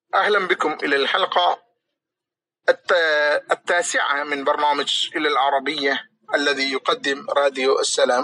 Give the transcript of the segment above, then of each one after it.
أهلا بكم إلى الحلقة الت- التاسعة من برنامج إلى العربية الذي يقدم راديو السلام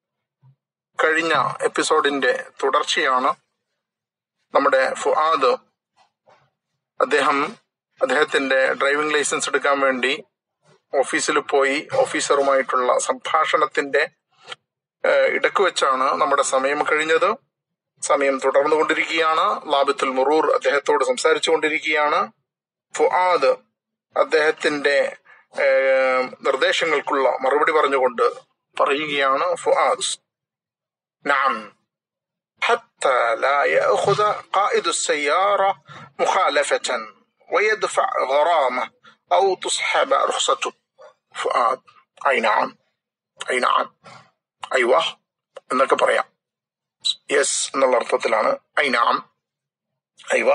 കഴിഞ്ഞ എപ്പിസോഡിന്റെ തുടർച്ചയാണ് നമ്മുടെ ഫുആദ് അദ്ദേഹം അദ്ദേഹത്തിന്റെ ഡ്രൈവിംഗ് ലൈസൻസ് എടുക്കാൻ വേണ്ടി ഓഫീസിൽ പോയി ഓഫീസറുമായിട്ടുള്ള സംഭാഷണത്തിന്റെ ഏഹ്, ഇടക്ക് വെച്ചാണ് നമ്മുടെ സമയം കഴിഞ്ഞത് സമയം തുടർന്നുകൊണ്ടിരിക്കുകയാണ് ലാബത്തുൽ മുറൂർ അദ്ദേഹത്തോട് സംസാരിച്ചു കൊണ്ടിരിക്കുകയാണ് ഫുആദ് അദ്ദേഹത്തിന്റെ ഏഹ്, നിർദ്ദേശങ്ങൾക്കുള്ള മറുപടി പറഞ്ഞുകൊണ്ട് പറയുകയാണ് ഫുആദ് نعم حتى لا يأخذ قائد السيارة مخالفة ويدفع غرامة أو تصحب رخصته فؤاد أي نعم أي نعم أيوه എന്നൊക്കെ പറയാം യെസ് എന്നുള്ള അർത്ഥത്തിലാണ് ഐനാം أيوه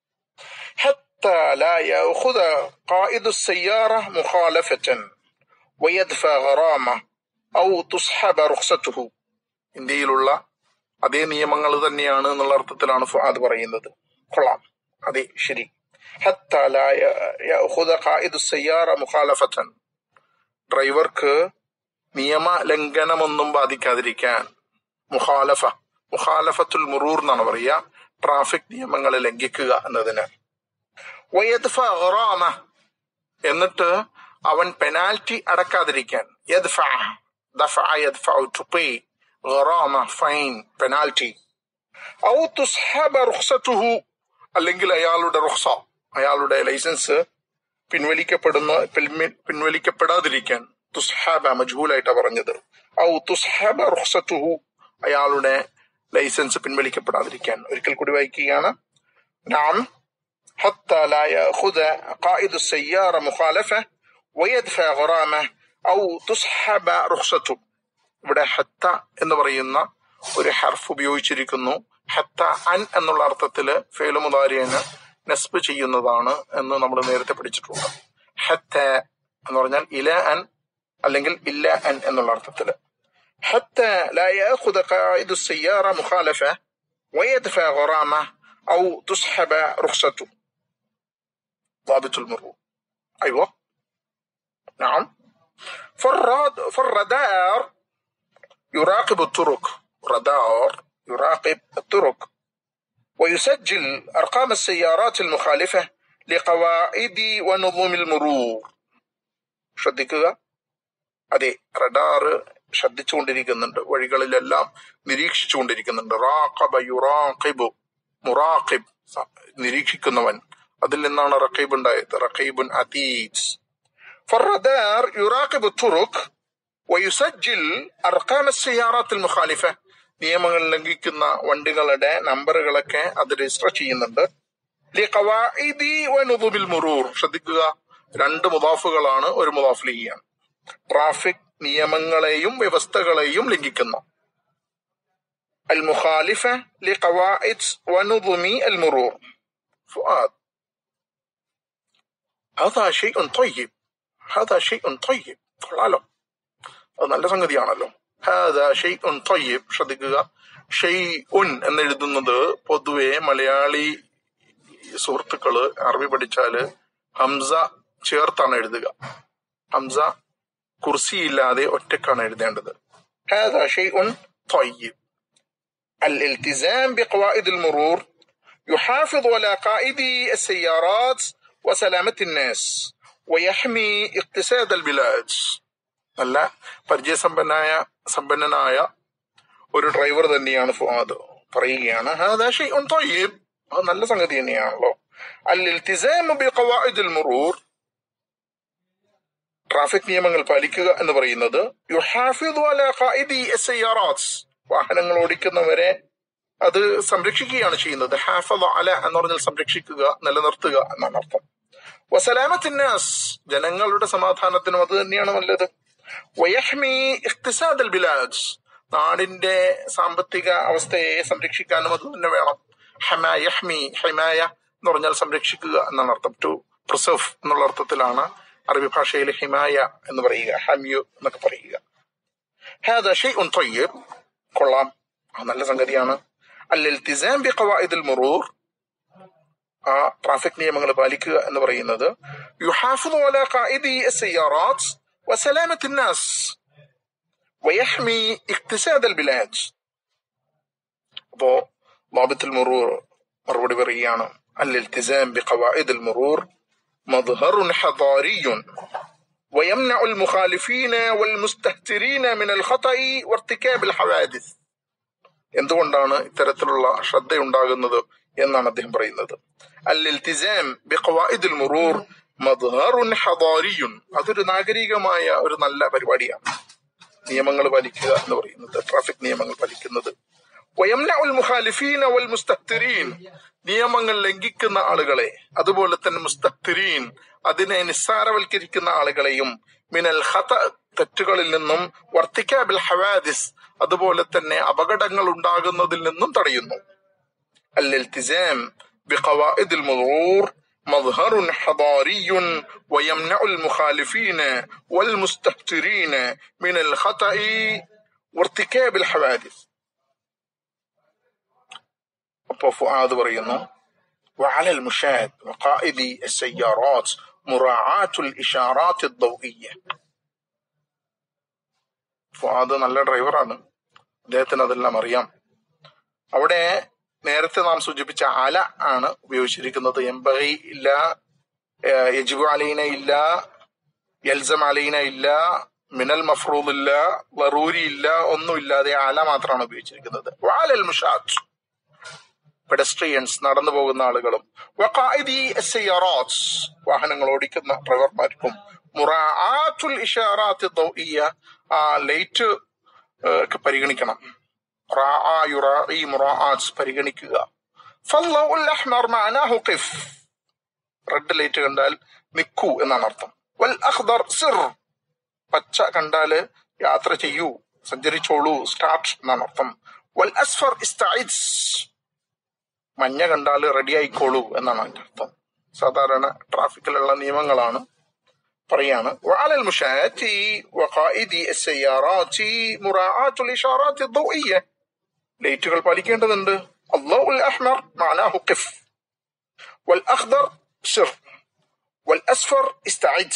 حتى لا يأخذ قائد السيارة مخالفة ويدفع غرامة أو تصحب رخصته ഇന്ത്യയിലുള്ള അതേ നിയമങ്ങൾ തന്നെയാണ് എന്നുള്ള അർത്ഥത്തിലാണ് ഫുആദ് പറയുന്നത് കൊള്ളാം അതെ ശരി حتى لا يأخذ قائد السيارة مخالفة ഡ്രൈവർക്ക് നിയമ ലംഘനമൊന്നും ബാധിക്കാതിരിക്കാൻ മുഖാലഫ മുഖാലഫത്തുൽ മുറൂർ എന്നാണ് പറയുക ട്രാഫിക് നിയമങ്ങളെ ലംഘിക്കുക എന്നതിന് വയദ്ഫ ഗറാമ എന്നിട്ട് അവൻ പെനാൽറ്റി അടക്കാതിരിക്കാൻ യദ്ഫ ദഫ യദ്ഫ ടു പേ ഗറാമ ഫൈൻ പെനാൽറ്റി ഔ തുസ്ഹബ റുഖ്സത്തുഹു അല്ലെങ്കിൽ അയാളുടെ റുഖ്സ അയാളുടെ ലൈസൻസ് പിൻവലിക്കപ്പെടുന്ന പിൻവ- പിൻവലിക്കപ്പെടാതിരിക്കാൻ തുസ്ഹാബ മജ്ഹൂലായിട്ടാ പറഞ്ഞത് ഔ തുസ്ഹാബ റുഖ്സത്തുഹു അയാളുടെ ലൈസൻസ് പിൻവലിക്കപ്പെടാതിരിക്കാൻ ഒരിക്കൽ കൂടി വായിക്കുകയാണ് നാം حتى لا يأخذ قائد السيارة مخالفة ويدفع غرامة أو تسحب رخصته ഇവിടെ ഹത്ത എന്ന് പറയുന്ന ഒരു ഹർഫ് ഉപയോഗിച്ചിരിക്കുന്നു ഹത്ത അൻ എന്നുള്ള അർത്ഥത്തില് ഫേലു മുതാരിയന് നെസ്ബ് ചെയ്യുന്നതാണ് എന്ന് നമ്മൾ നേരത്തെ പഠിച്ചിട്ടുണ്ട് ഹത്ത എന്ന് പറഞ്ഞാൽ ഇല അൻ അല്ലെങ്കിൽ ഇല്ല അൻ എന്നുള്ള അർത്ഥത്തില് حتى لا يأخذ قائد السيارة مخالفة ويدفع غرامة أو تسحب رخصته ضابط المرور أيوة نعم فالراد فالرادار يراقب الطرق رادار يراقب الطرق ويسجل أرقام السيارات المخالفة لقواعد ونظم المرور ശ്രദ്ധിക്കുക അതെ റഡാർ ശ്രദ്ധിച്ചുകൊണ്ടിരിക്കുന്നുണ്ട് വഴികളിലെല്ലാം നിരീക്ഷിച്ചുകൊണ്ടിരിക്കുന്നുണ്ട് റാഖബ യുറാഖിബു മുറാഖിബ് സ- നിരീക്ഷിക്കുന്നവൻ അതിൽ നിന്നാണ് റഖീബ് ഉണ്ടായത് റഖീബുൻ അതീദ് فالرادار يراقب الطرق ويسجل أرقام السيارات المخالفة നിയമങ്ങൾ ലംഘിക്കുന്ന വണ്ടികളുടെ നമ്പറുകളൊക്കെ അത് രജിസ്റ്റർ ചെയ്യുന്നുണ്ട് ലിഖവാഇദി വനുദുബിൽ മുറൂർ ശ്രദ്ധിക്കുക രണ്ട് മുദാഫുകളാണ് ഒരു മുദാഫിലിയാണ് ട്രാഫിക് നിയമങ്ങളെയും വ്യവസ്ഥകളെയും ലംഘിക്കുന്നു അൽ മുഖാലിഫ ലിഖവാഇദ് വനുദുമി അൽ മുറൂർ ഫുആദ് هذا شيء طيب هذا شيء طيب കൊള്ളാലോ അത് നല്ല സംഗതിയാണല്ലോ هذا شيء طيب ശ്രദ്ധിക്കുക ഷെയ്ഉൻ എന്നെഴുതുന്നത് പൊതുവെ മലയാളി സുഹൃത്തുക്കള് അറബി പഠിച്ചാല് ഹംസ ചേർത്താണ് എഴുതുക ഹംസ കുർസിയില്ലാതെ ഒറ്റക്കാണ് എഴുതേണ്ടത് هذا شيء طيب الالتزام بقواعد المرور يحافظ على قائدي السيارات وسلامة الناس ويحمي اقتصاد البلاد നല്ല പരിചയസമ്പന്നായ സമ്പന്നനായ ഒരു ഡ്രൈവർ തന്നെയാണ് ഫുആദ് പറയുകയാണ് هذا شيء طيب അത് നല്ല സംഗതി തന്നെയാണല്ലോ الالتزام بقواعد المرور ട്രാഫിക് നിയമങ്ങൾ പാലിക്കുക എന്ന് പറയുന്നത് യുഹാഫിദു അല ഖായിദി എസ്ഐആറാത്ത് വാഹനങ്ങൾ ഓടിക്കുന്നവരെ അത് സംരക്ഷിക്കുകയാണ് ചെയ്യുന്നത് ഹാഫദ അല എന്ന് പറഞ്ഞാൽ സംരക്ഷിക്കുക നിലനിർത്തുക എന്നാണ് അർത്ഥം വസലാമത്തിന്നാസ് ജനങ്ങളുടെ സമാധാനത്തിനും അത് തന്നെയാണ് നല്ലത് വയഹ്മി ഇഖ്തിസാദ് അൽ ബിലാദ് നാടിന്റെ സാമ്പത്തിക അവസ്ഥയെ സംരക്ഷിക്കാനും അത് തന്നെ വേണം ഹമാ യഹ്മി ഹിമായ എന്ന് പറഞ്ഞാൽ സംരക്ഷിക്കുക എന്നാണ് അർത്ഥം ടു പ്രിസർവ് എന്നുള്ള അർത്ഥത്തിലാണ് അറബി ഭാഷയിൽ ഹിമായ എന്ന് പറയുക ഹമ്യു എന്നൊക്കെ പറയുക هذا شيء طيب കൊള്ളാം ആ നല്ല സംഗതിയാണ് الالتزام بقواعد المرور ആ ട്രാഫിക് നിയമങ്ങൾ പാലിക്കുക എന്ന് പറയുന്നത് യുഹാഫിദു അലാ ഖാഇദി അസ്സയ്യാറാത്ത് വസലാമത്ത് الناس ويحمي اقتصاد البلاد അപ്പോ ضابط المرور മറുപടി പറയുകയാണ് الالتزام بقواعد المرور مظهر حضاري ويمنع المخالفين والمستهترين من الخطأ وارتكاب الحوادث എന്തുകൊണ്ടാണ് ഇത്തരത്തിലുള്ള ശ്രദ്ധയുണ്ടാകുന്നത് എന്നാണ് അദ്ദേഹം പറയുന്നത് അൽ ഇൽത്തിസാം ബിഖവായിദുൽ മുറൂർ മദ്ഹറുൻ ഹദാരിയുൻ അതൊരു നാഗരികമായ ഒരു നല്ല പരിപാടിയാണ് നിയമങ്ങൾ പാലിക്കുക എന്ന് പറയുന്നത് ട്രാഫിക് നിയമങ്ങൾ പാലിക്കുന്നത് വയംനഉൽ മുഖാലിഫീന വൽ മുസ്തഹ്തിരീൻ നിയമങ്ങൾ ലംഘിക്കുന്ന ആളുകളെ അതുപോലെ തന്നെ മുസ്തഹ്തിരീൻ അതിനെ നിസ്സാരവൽക്കരിക്കുന്ന ആളുകളെയും മിനൽ ഖത തെറ്റുകളിൽ നിന്നും വർത്തിക്കാബിൽ ഹവാദിസ് അതുപോലെ തന്നെ അപകടങ്ങൾ ഉണ്ടാകുന്നതിൽ നിന്നും തടയുന്നു الالتزام بقواعد المرور مظهر حضاري ويمنع المخالفين والمستهترين من الخطأ وارتكاب الحوادث അപ്പോ ഫുആദ് പറയുന്നു وعلى المشاة وقائد السيارات مراعاة الإشارات الضوئية ഫുആദ് നല്ല ഡ്രൈവറാണ് അദ്ദേഹത്തിന് അതെല്ലാം അറിയാം അവിടെ നേരത്തെ നാം സൂചിപ്പിച്ച അല ആണ് ഉപയോഗിച്ചിരിക്കുന്നത് എംബഹി ഇല്ല ഏഹ് യജിബു അലൈന ഇല്ല യൽസം അലൈന ഇല്ല മിനൽ മഫ്റൂദ് ഇല്ല വറൂരി ഇല്ല ഒന്നുമില്ലാതെ അല മാത്രമാണ് ഉപയോഗിച്ചിരിക്കുന്നത് വാലൽ മുഷാത്ത് പെഡസ്ട്രിയൻസ് നടന്നു പോകുന്ന ആളുകളും വഖാഇദി അസ്സയ്യാറാത്ത് വാഹനങ്ങൾ ഓടിക്കുന്ന ഡ്രൈവർമാർക്കും മുറാആത്തുൽ ഇഷാറാത്ത് ദൗഇയ ആ ലൈറ്റ് ഒക്കെ പരിഗണിക്കണം റാആ യുറാഇ മുറാആത്ത് പരിഗണിക്കുക ഫല്ലൗഉൽ അഹ്മർ മഅനാഹു ഖിഫ് റെഡ് ലൈറ്റ് കണ്ടാൽ നിക്കൂ എന്നാണ് അർത്ഥം വൽ അഖ്ദർ സിർ പച്ച കണ്ടാല് യാത്ര ചെയ്യൂ സഞ്ചരിച്ചോളൂ സ്റ്റാർട്ട് എന്നാണ് അർത്ഥം വൽ അസ്ഫർ ഇസ്തഇദ് മഞ്ഞ കണ്ടാൽ റെഡി ആയിക്കോളൂ എന്നാണ് അതിന്റെ അർത്ഥം സാധാരണ ട്രാഫിക്കിലുള്ള നിയമങ്ങളാണ് പറയാണ് وعلى المشاة وقائد السيارات مراعاة الإشارات الضوئية ലൈറ്റുകൾ പാലിക്കേണ്ടതുണ്ട് الله الأحمر معناه قف والأخضر سر والأصفر استعد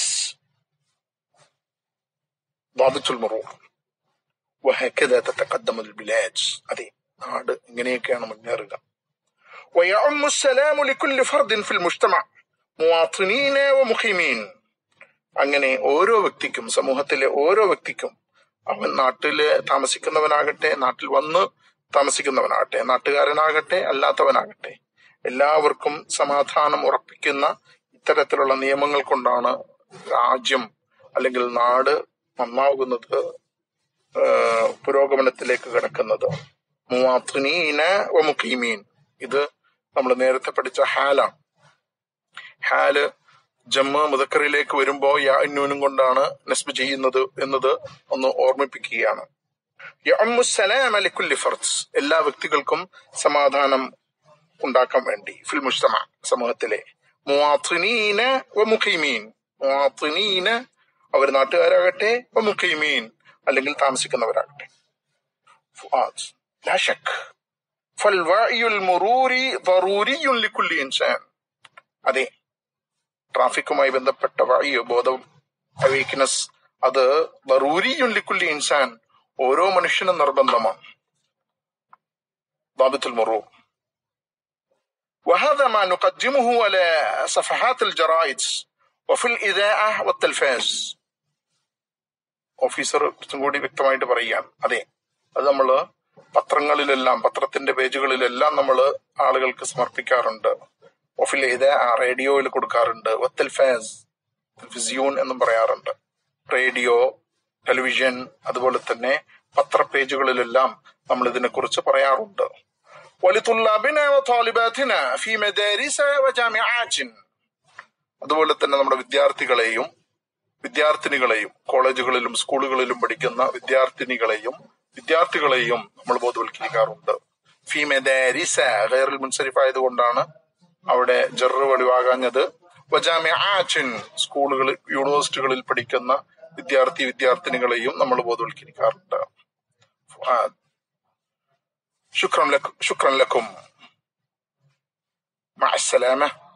ضابط المرور وهكذا تتقدم البلاد അതെ നാട് ഇങ്ങനെയൊക്കെയാണ് മുന്നേറുക ويعم السلام لكل فرد في المجتمع مواطنين ومقيمين അങ്ങനെ ഓരോ വ്യക്തിക്കും സമൂഹത്തിലെ ഓരോ വ്യക്തിക്കും അവൻ നാട്ടില് താമസിക്കുന്നവനാകട്ടെ നാട്ടിൽ വന്ന് താമസിക്കുന്നവനാകട്ടെ നാട്ടുകാരനാകട്ടെ അല്ലാത്തവനാകട്ടെ എല്ലാവർക്കും സമാധാനം ഉറപ്പിക്കുന്ന ഇത്തരത്തിലുള്ള നിയമങ്ങൾ കൊണ്ടാണ് രാജ്യം അല്ലെങ്കിൽ നാട് നന്നാകുന്നത് ഏഹ് പുരോഗമനത്തിലേക്ക് കിടക്കുന്നത് മുവാത്തിനീന വ മുഖീമീൻ ഇത് നമ്മൾ നേരത്തെ പഠിച്ച ഹാലാണ് ഹാല് ജമ്മ മുതക്കറിലേക്ക് വരുമ്പോ യാ അന്നൂനും കൊണ്ടാണ് നസ്ബ് ചെയ്യുന്നത് എന്നത് ഒന്ന് ഓർമ്മിപ്പിക്കുകയാണ് യഅമ്മു സലാം അലിക്കുല്ലി ഫർദ് എല്ലാ വ്യക്തികൾക്കും സമാധാനം ഉണ്ടാക്കാൻ വേണ്ടി ഫിൽ മുജ്തമ സമൂഹത്തിലെ മുവാത്തിനീന വ മുഖീമീൻ മുവാത്തിനീന അവർ നാട്ടുകാരാകട്ടെ വ മുഖീമീൻ അല്ലെങ്കിൽ താമസിക്കുന്നവരാകട്ടെ ഫുആദ് ലാ ശക്ക് فالوعي المروري ضروري لكل إنسان അതെ ട്രാഫിക്കുമായി ബന്ധപ്പെട്ട വഴിയോ ബോധം അവീക്നെസ് അത് ضروري لكل إنسان ഓരോ മനുഷ്യനും നിർബന്ധമാണ് ضابط المرور وهذا ما نقدمه على صفحات الجرائد وفي الإذاعة والتلفاز ഓഫീസർ കുറച്ചും കൂടി വ്യക്തമായിട്ട് പറയാം അതെ അത് നമ്മള് പത്രങ്ങളിലെല്ലാം പത്രത്തിന്റെ പേജുകളിലെല്ലാം നമ്മൾ ആളുകൾക്ക് സമർപ്പിക്കാറുണ്ട് ഒഫിൽ ഇത് റേഡിയോയിൽ കൊടുക്കാറുണ്ട് വത്തൽഫാസ് ടെലിവിസ്യൂൺ എന്നും പറയാറുണ്ട് റേഡിയോ ടെലിവിഷൻ അതുപോലെ തന്നെ പത്ര പേജുകളിലെല്ലാം നമ്മൾ ഇതിനെക്കുറിച്ച് പറയാറുണ്ട് ولطلابنا وطالباتنا في مدارس وجامعات അതുപോലെ തന്നെ നമ്മുടെ വിദ്യാർത്ഥികളെയും വിദ്യാർത്ഥിനികളെയും കോളേജുകളിലും സ്കൂളുകളിലും പഠിക്കുന്ന വിദ്യാർത്ഥിനികളെയും വിദ്യാർത്ഥികളെയും നമ്മൾ ബോധവൽക്കരിക്കാറുണ്ട് ഫി മെദാരിസ ഗൈറിൽ മുൻസരിഫ് ആയതുകൊണ്ടാണ് അവിടെ ജെറ് വെളിവാകാഞ്ഞത് വജാമിആച്ചിൻ സ്കൂളുകളിൽ യൂണിവേഴ്സിറ്റികളിൽ പഠിക്കുന്ന വിദ്യാർത്ഥി വിദ്യാർത്ഥിനികളെയും നമ്മൾ ബോധവൽക്കരിക്കാറുണ്ട് ഫുആദ്. ശുക്രൻ ലക്കും ശുക്രൻ ലക്കും മഅസ്സലാമ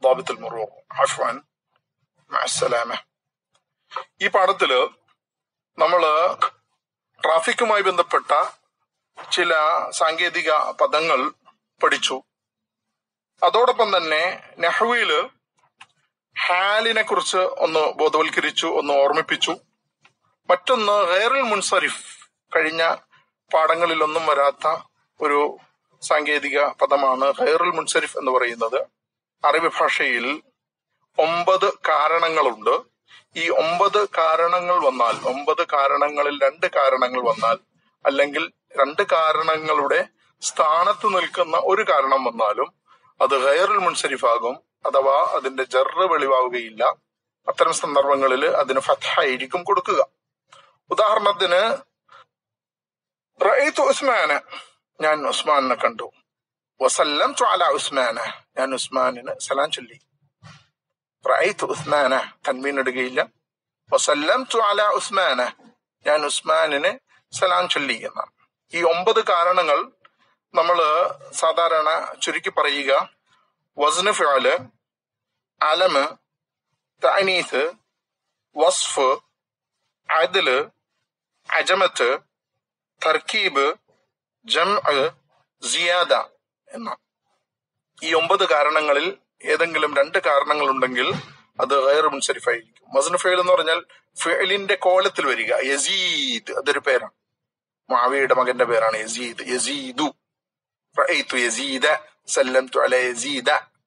ضابط المرور عفوا مع السلامة ഈ പാഠത്തില് നമ്മള് ട്രാഫിക്കുമായി ബന്ധപ്പെട്ട ചില സാങ്കേതിക പദങ്ങൾ പഠിച്ചു അതോടൊപ്പം തന്നെ നെഹ്വിയില് ഹാലിനെ കുറിച്ച് ഒന്ന് ബോധവൽക്കരിച്ചു ഒന്ന് ഓർമ്മിപ്പിച്ചു മറ്റൊന്ന് ഗൈറുൽ മുൻസരിഫ് കഴിഞ്ഞ പാഠങ്ങളിലൊന്നും വരാത്ത ഒരു സാങ്കേതിക പദമാണ് ഗൈറുൽ മുൻസരിഫ് എന്ന് പറയുന്നത് അറബി ഭാഷയിൽ ഒമ്പത് കാരണങ്ങളുണ്ട് ഈ ഒമ്പത് കാരണങ്ങൾ വന്നാൽ ഒമ്പത് കാരണങ്ങളിൽ രണ്ട് കാരണങ്ങൾ വന്നാൽ അല്ലെങ്കിൽ രണ്ട് കാരണങ്ങളുടെ സ്ഥാനത്ത് നിൽക്കുന്ന ഒരു കാരണം വന്നാലും അത് ഗൈറുൽ മുൻസരിഫാകും അഥവാ അതിന്റെ ജറ് വെളിവാവുകയില്ല അത്തരം സന്ദർഭങ്ങളിൽ അതിന് ഫത്തായിരിക്കും കൊടുക്കുക ഉദാഹരണത്തിന് റഅയ്തു ഉസ്മാന് ഞാൻ ഉസ്മാനെ കണ്ടു വസല്ലം അല ഉസ്മാന് ഞാൻ ഉസ്മാനിന് സലാം ചൊല്ലി റഅയ്തു ഉസ്മാന തൻമീൻ ഇടുകയില്ല വസല്ലം അല ഉസ്മാന് ഞാൻ ഉസ്മാനിന് സലാം ചൊല്ലി എന്നാണ് ഈ ഒമ്പത് കാരണങ്ങൾ നമ്മൾ സാധാരണ ചുരുക്കി പറയുക വസ്ന് ഫിഅല് അലമ് തഅനീസ് വസ്ഫ് അദല് അജമത്ത് തർക്കീബ് ജംഅ് സിയാദ എന്ന ഈ ഒമ്പത് കാരണങ്ങളിൽ ഏതെങ്കിലും രണ്ട് കാരണങ്ങൾ ഉണ്ടെങ്കിൽ അത് ഗൈർ മുൻസരിഫായിരിക്കും മസ്നു ഫെയിൽ എന്ന് പറഞ്ഞാൽ ഫെയിലിന്റെ കോലത്തിൽ വരിക യസീദ് അതൊരു പേരാണ് മാവിയുടെ മകന്റെ പേരാണ് യസീദ് യസീദു റഅയ്തു യസീദ സല്ലംതു അല യസീദ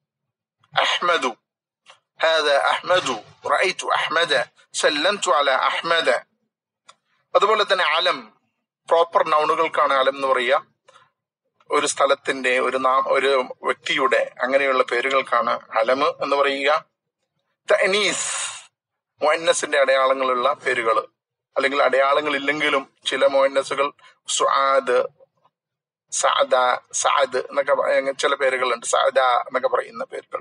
അഹ്മദു هذا أحمد رأيت أحمد سلمت على أحمد അതുപോലെ തന്നെ അലം പ്രോപ്പർ നൗണുകൾക്കാണ് അലം എന്ന് പറയുക ഒരു സ്ഥലത്തിന്റെ ഒരു നാം ഒരു വ്യക്തിയുടെ അങ്ങനെയുള്ള പേരുകൾക്കാണ് അലമ് എന്ന് പറയുക തനീസ് മൊന്നസിന്റെ അടയാളങ്ങളുള്ള പേരുകൾ അല്ലെങ്കിൽ അടയാളങ്ങൾ ഇല്ലെങ്കിലും ചില മൊന്നസുകൾ സുആദ് സഅദ സഅദ് എന്നൊക്കെ പ- അങ്ങനെ ചില പേരുകളുണ്ട് സഅദ എന്നൊക്കെ പറയുന്ന പേരുകൾ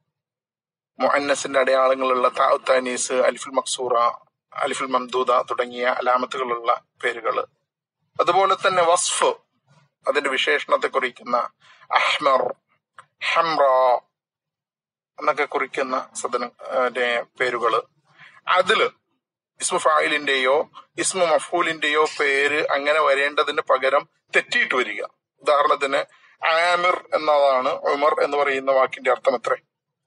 മുഅന്നസിന്റെ അടയാളങ്ങളുള്ള താനീസ് അലിഫുൽ മക്സൂറ അലിഫുൽ മംദൂദ തുടങ്ങിയ അലാമത്തുകളുള്ള പേരുകൾ അതുപോലെ തന്നെ വസ്ഫ് അതിന്റെ വിശേഷണത്തെ കുറിക്കുന്ന അഹ്മർ ഹംറ എന്നൊക്കെ കുറിക്കുന്ന സദന പേരുകള് അതില് ഇസ്മു ഫായിലിന്റെയോ ഇസ്മു മഫൂലിന്റെയോ പേര് അങ്ങനെ വരേണ്ടതിന് പകരം തെറ്റിയിട്ട് വരിക ഉദാഹരണത്തിന് ആമിർ എന്നതാണ് ഉമർ എന്ന് പറയുന്ന വാക്കിന്റെ അർത്ഥം എത്രേ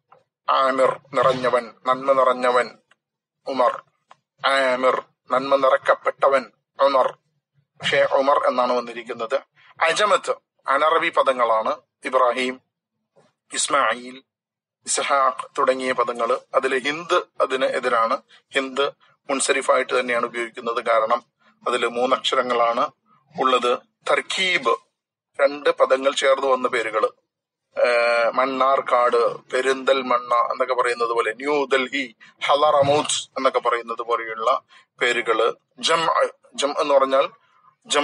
ആമിർ നിറഞ്ഞവൻ നന്മ നിറഞ്ഞവൻ ഉമർ ആമിർ നന്മ നിറക്കപ്പെട്ടവൻ ഉമർ പക്ഷേ ഉമർ എന്നാണ് വന്നിരിക്കുന്നത് അജമത്ത് അനറബി പദങ്ങളാണ് ഇബ്രാഹിം ഇസ്മായിൽ ഇസ്ഹാഖ് തുടങ്ങിയ പദങ്ങൾ അതിൽ ഹിന്ദ് അതിന് എതിരാണ് ഹിന്ദ് മുൻസരിഫായിട്ട് തന്നെയാണ് ഉപയോഗിക്കുന്നത് കാരണം അതിൽ മൂന്നക്ഷരങ്ങളാണ് ഉള്ളത് തർക്കീബ് രണ്ട് പദങ്ങൾ ചേർന്ന് വന്ന പേരുകള് ഏഹ് മണ്ണാർക്കാട് പെരിന്തൽമണ്ണ എന്നൊക്കെ പറയുന്നത് പോലെ ന്യൂ ഡൽഹി ഹലറമൂത്ത് എന്നൊക്കെ പറയുന്നത് പോലെയുള്ള പേരുകള് ജം ജം എന്ന് പറഞ്ഞാൽ ജം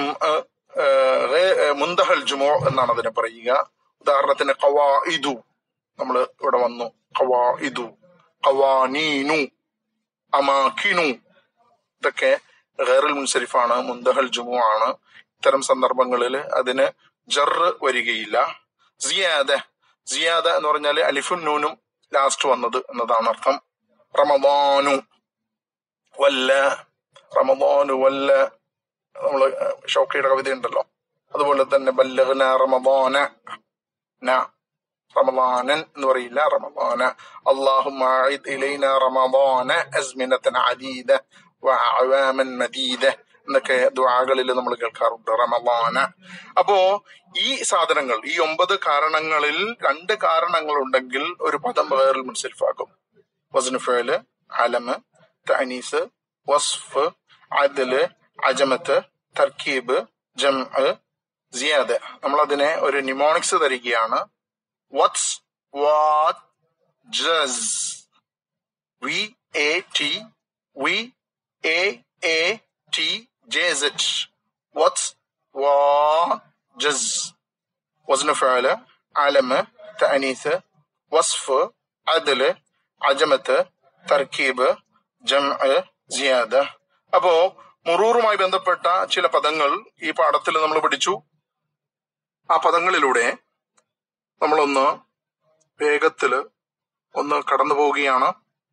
മുന്തഹൽ ജുമോ എന്നാണ് അതിനെ പറയുക ഉദാഹരണത്തിന് കവാ ഇതു നമ്മൾ ഇവിടെ വന്നു കവാ ഇതു കവാനീനു അമാക്കിനു ഇതൊക്കെ ഗൈറുൽ മുൻസരിഫാണ് മുന്തഹൽ ജുമു ആണ് ഇത്തരം സന്ദർഭങ്ങളിൽ അതിന് ജറ് വരികയില്ല സിയാദ സിയാദ എന്ന് പറഞ്ഞാൽ അലിഫുൻ നൂനും ലാസ്റ്റ് വന്നത് എന്നതാണ് അർത്ഥം റമദാനു വല്ല റമദാനു വല്ല നമ്മള് ഷോക്കയുടെ കവിത ഉണ്ടല്ലോ അതുപോലെ തന്നെ ബല്ലഗ്ന റമദാന ന റമദാനൻ എന്ന് പറയില്ല റമദാന اللهم أعد إلينا رمضان أزمنة عديدة وأعواما مديدة എന്നൊക്കെ ദുആകളിൽ നമ്മൾ കേൾക്കാറുണ്ട് റമദാന അപ്പോ ഈ സാധനങ്ങൾ ഈ ഒമ്പത് കാരണങ്ങളിൽ രണ്ട് കാരണങ്ങൾ ഉണ്ടെങ്കിൽ ഒരു പദം വേറിൽ മുൻസരിഫാക്കും വസ്ന് ഫേല് അലമ് തനീസ് വസ്ഫ് അദല് അജമത്ത് തർക്കീബ് ജം സിയാദ് നമ്മൾ അതിനെ ഒരു നിമോണിക്സ് തരികയാണ് വാട്ട്സ് വാട്ട് ജസ് വി എ ടി വി എ എ ടി ജെ സെറ്റ് വാട്ട്സ് വാ ജസ് وزن فعل علم تأنيث وصف عدل عجمة തർക്കീബ് ജം സിയാദ അപ്പോ മുറൂറുമായി ബന്ധപ്പെട്ട ചില പദങ്ങൾ ഈ പാഠത്തിൽ നമ്മൾ പഠിച്ചു ആ പദങ്ങളിലൂടെ നമ്മളൊന്ന് വേഗത്തില് ഒന്ന് കടന്നു പോവുകയാണ്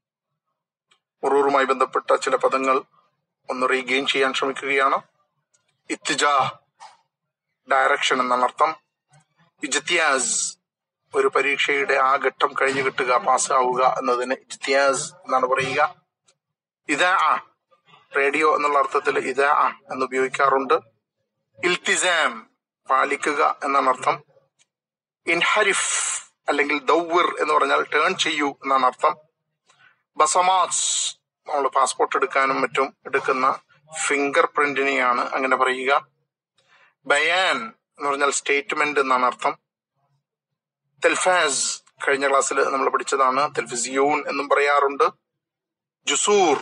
മുറൂറുമായി ബന്ധപ്പെട്ട ചില പദങ്ങൾ ഒന്ന് റീഗെയിൻ ചെയ്യാൻ ശ്രമിക്കുകയാണ് ഇത്തിജാ ഡയറക്ഷൻ എന്നാണ് അർത്ഥം ഇജ്തിയാസ് ഒരു പരീക്ഷയുടെ ആ ഘട്ടം കഴിഞ്ഞു കിട്ടുക പാസ്സാവുക എന്നതിന് ഇജ്തിയാസ് എന്നാണ് പറയുക ഇതാ റേഡിയോ എന്നുള്ള അർത്ഥത്തിൽ ഇതാ എന്ന് ഉപയോഗിക്കാറുണ്ട് ഇൽത്തിസാം പാലിക്കുക എന്നാണ് അർത്ഥം ഇൻഹരിഫ് അല്ലെങ്കിൽ ദൗവിർ എന്ന് പറഞ്ഞാൽ ടേൺ ചെയ്യൂ എന്നാണ് അർത്ഥം ബസമാസ് നമ്മൾ പാസ്പോർട്ട് എടുക്കാനും മറ്റും എടുക്കുന്ന ഫിംഗർ പ്രിന്റിനെയാണ് അങ്ങനെ പറയുക ബയാൻ എന്ന് പറഞ്ഞാൽ സ്റ്റേറ്റ്മെന്റ് എന്നാണ് അർത്ഥം തെൽഫാസ് കഴിഞ്ഞ ക്ലാസ്സിൽ നമ്മൾ പഠിച്ചതാണ് തെൽഫിസിയൂൺ എന്നും പറയാറുണ്ട് ജുസൂർ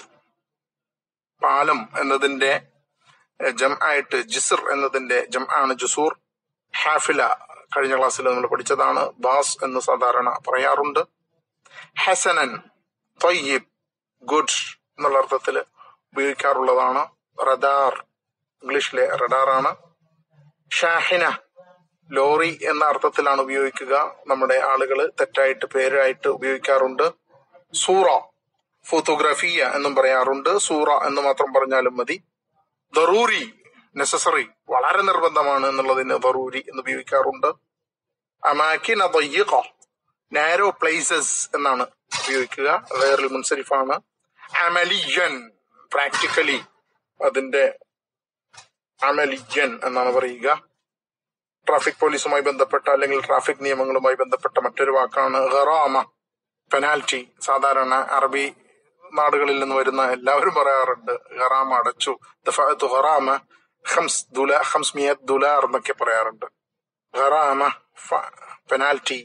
പാലം എന്നതിന്റെ എഹ്, ജം ആയിട്ട് ജിസർ എന്നതിന്റെ ജം ആണ് ജുസൂർ ഹാഫില കഴിഞ്ഞ ക്ലാസ്സിൽ നമ്മൾ പഠിച്ചതാണ് ബാസ് എന്ന് സാധാരണ പറയാറുണ്ട് ഹസനൻ തൊയ്യിബ് ഗുഡ് എന്നുള്ള അർത്ഥത്തിൽ ഉപയോഗിക്കാറുള്ളതാണ് റഡാർ ഇംഗ്ലീഷിലെ റഡാറാണ് ഷാഹിന ലോറി എന്ന അർത്ഥത്തിലാണ് ഉപയോഗിക്കുക നമ്മുടെ ആളുകൾ തെറ്റായിട്ട് പേരായിട്ട് ഉപയോഗിക്കാറുണ്ട് സൂറ ഫോട്ടോഗ്രാഫിയ എന്നും പറയാറുണ്ട് സൂറ എന്ന് മാത്രം പറഞ്ഞാലും മതി ദറൂരി നെസസറി വളരെ നിർബന്ധമാണ് എന്നുള്ളതിന് ദറൂരി എന്ന് ഉപയോഗിക്കാറുണ്ട് അമാക്കിന ദയ്യിഖ നാരോ പ്ലേസസ് എന്നാണ് ഉപയോഗിക്കുക വേറിൽ മുൻസരിഫാണ് അമലിയൻ പ്രാക്ടിക്കലി അതിന്റെ അമലിയൻ എന്നാണ് പറയുക ട്രാഫിക് പോലീസുമായി ബന്ധപ്പെട്ട അല്ലെങ്കിൽ ട്രാഫിക് നിയമങ്ങളുമായി ബന്ധപ്പെട്ട മറ്റൊരു വാക്കാണ് ഖറാമ പെനാൽറ്റി സാധാരണ അറബി നാടുകളിൽ നിന്ന് വരുന്ന എല്ലാവരും പറയാറുണ്ട് ഖറാമ അടച്ചു ദഫഅത്തു ഖറാമ ഖംസ് ദുല ഖംസ് മിയത്ത് ദുലാർ എന്നൊക്കെ പറയാറുണ്ട് ഖറാമ പെനാൽറ്റി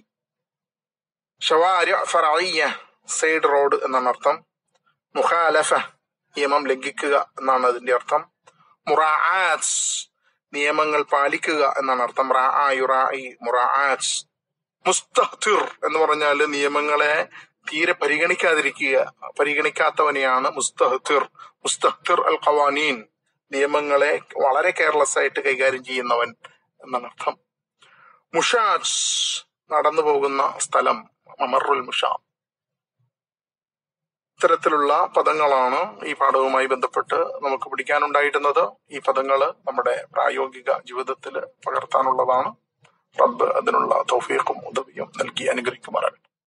ഷവാരി ഫറയ്യ സൈഡ് റോഡ് എന്നാണ് അർത്ഥം മുഖാലഫ നിയമം ലംഘിക്കുക എന്നാണ് അതിന്റെ അർത്ഥം മുറാആത്ത് നിയമങ്ങൾ പാലിക്കുക എന്നാണ് അർത്ഥം റാആ യുറാഇ മുറാആത്ത് മുസ്തഹ്തിർ എന്ന് പറഞ്ഞാൽ നിയമങ്ങളെ തീരെ പരിഗണിക്കാതിരിക്കുക പരിഗണിക്കാത്തവനെയാണ് മുസ്തഹ്തിർ മുസ്തഹ്തിർ അൽ ഖവാനീൻ നിയമങ്ങളെ വളരെ കെയർലെസ് ആയിട്ട് കൈകാര്യം ചെയ്യുന്നവൻ എന്നാണ് അർത്ഥം മുഷാജ് നടന്നു പോകുന്ന സ്ഥലം മമറുൽ മുഷാ ഇത്തരത്തിലുള്ള പദങ്ങളാണ് ഈ പാഠവുമായി ബന്ധപ്പെട്ട് നമുക്ക് പഠിക്കാനുണ്ടായിരുന്നത് ഈ പദങ്ങൾ നമ്മുടെ പ്രായോഗിക ജീവിതത്തിൽ പകർത്താനുള്ളതാണ് റബ്ബ് അതിനുള്ള തൗഫീഖും ഉദവിയും നൽകി അനുഗ്രഹിക്കുമാറാകട്ടെ